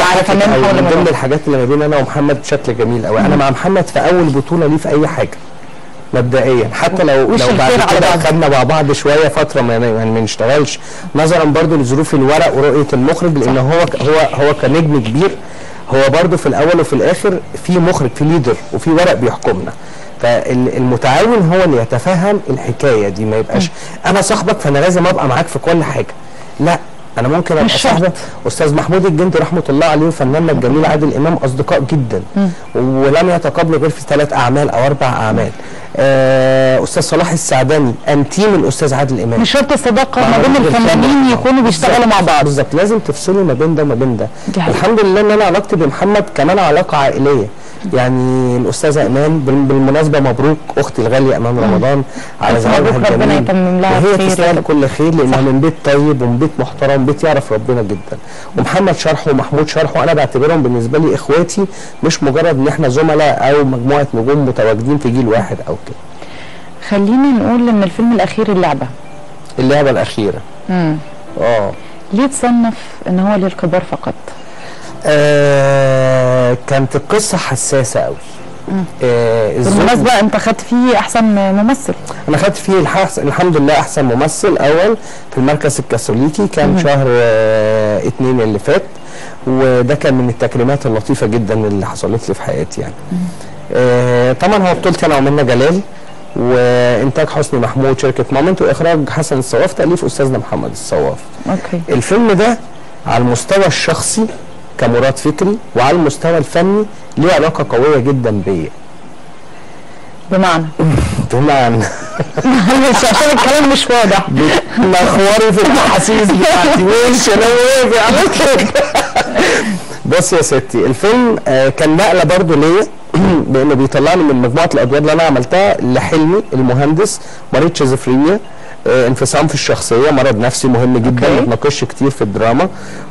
على حاجة فنان أو حول من ضمن رمضان الحاجات اللي ما بين انا ومحمد بشكل جميل قوي انا مع محمد في اول بطوله ليه في اي حاجه مبدئيا حتى لو وش لو بعد الخير على كده بعض. خدنا مع بعض شويه فتره ما يعني ما نشتغلش نظرا برضو لظروف الورق ورؤيه المخرج لان هو هو هو كنجم كبير هو برضو في الاول وفي الاخر في مخرج في ليدر وفي ورق بيحكمنا فالمتعاون هو اللي يتفهم الحكايه دي ما يبقاش انا صاحبك فانا لازم ابقى معاك في كل حاجه لا انا ممكن ابقى مش شرط. صاحبك استاذ محمود الجندي رحمه الله عليه وفناننا الجميل عادل امام اصدقاء جدا ولم يتقابلوا غير في ثلاث اعمال او اربع اعمال آه استاذ صلاح السعداني انتيم الاستاذ عادل امام مش شرط الصداقه ما مع بين راجل الفنانين خبرة. يكونوا بيشتغلوا مع بعض بالظبط لازم تفصلي ما بين ده وما بين ده دي حقيقة. الحمد لله ان انا علاقتي بمحمد كمان علاقه عائليه يعني الاستاذه ايمان بال- بالمناسبه مبروك اختي الغاليه ايمان رمضان على ألف زواجها مبروك، ربنا الجميل يتمم لها وهي بخير يا تستاهل رب. كل خير لانها من بيت طيب ومن بيت محترم بيت يعرف ربنا جدا ومحمد شرحه ومحمود شرحه انا بعتبرهم بالنسبه لي اخواتي مش مجرد ان احنا زملاء او مجموعه نجوم متواجدين في جيل واحد او كده خلينا نقول ان الفيلم الاخير اللعبه اللعبه الاخيره امم اه ليه تصنف ان هو للكبار فقط آه كانت القصه حساسه قوي آه الزوج- بالمناسبه انت خدت فيه احسن ممثل انا خدت فيه الحس... الحمد لله احسن ممثل اول في المركز الكاثوليكي كان شهر آه اتنين اللي فات وده كان من التكريمات اللطيفه جدا اللي حصلت لي في حياتي يعني آه طبعا هو بطولتي انا ومنى جلال وانتاج حسني محمود شركه مامنت واخراج حسن الصواف تاليف استاذنا محمد الصواف اوكي الفيلم ده على المستوى الشخصي كمراد فكري وعلى المستوى الفني ليه علاقه قويه جدا بيا بمعنى بمعنى مش عشان الكلام مش واضح بتنخوري في الاحاسيس بتاعتي مش انا وافق على كده بص يا ستي الفيلم آه، كان نقله برضو ليا بانه بيطلعني من مجموعه الادوار اللي انا عملتها لحلمي المهندس مريض شيزوفرينيا آه، انفصام في الشخصيه مرض نفسي مهم جدا أوكي. ما بناقش كتير في الدراما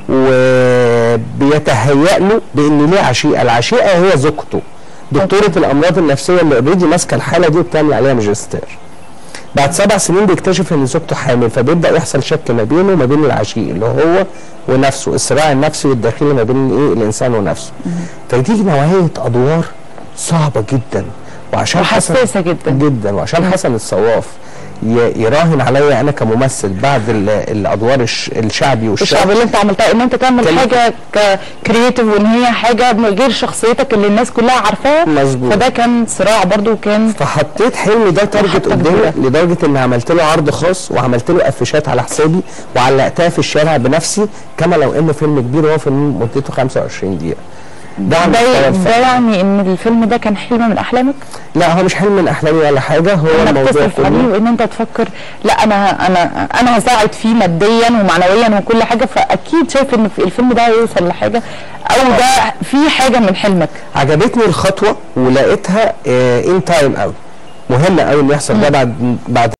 وبيتهيأ له بان ليه عشيقه العشيقه هي زوجته دكتوره الامراض النفسيه اللي اوريدي ماسكه الحاله دي وبتعمل عليها ماجستير بعد سبع سنين بيكتشف ان زوجته حامل فبيبدا يحصل شك ما بينه وما بين العشيق اللي هو ونفسه الصراع النفسي والداخلي ما بين ايه الانسان ونفسه فتيجي نوعيه ادوار صعبه جدا وعشان حسن وحساسه جدا جدا وعشان حسن الصواف ي- يراهن عليا انا كممثل بعد ال- الادوار الش- الشعبي الشعب والشعبي اللي انت عملتها ان انت تعمل كان- حاجه كرييتيف وان هي حاجه من غير شخصيتك اللي الناس كلها عارفاها مظبوط. فده كان صراع برضو وكان فحطيت حلمي ده تارجت محطة قدامي كبيرة. لدرجه ان عملت له عرض خاص وعملت له قفشات على حسابي وعلقتها في الشارع بنفسي كما لو انه فيلم كبير وهو فيلم مدته 25 دقيقه ده على مستوى ده, الفن. ده يعني ان الفيلم ده كان حلم من احلامك لا هو مش حلم من احلامي ولا حاجه هو انك الموضوع تصرف عليه كله وان انت تفكر لا انا انا انا هساعد فيه ماديا ومعنويا وكل حاجه فاكيد شايف ان في الفيلم ده هيوصل لحاجه او ده في حاجه من حلمك عجبتني الخطوه ولقيتها ان تايم قوي مهم قوي ان يحصل ده بعد بعد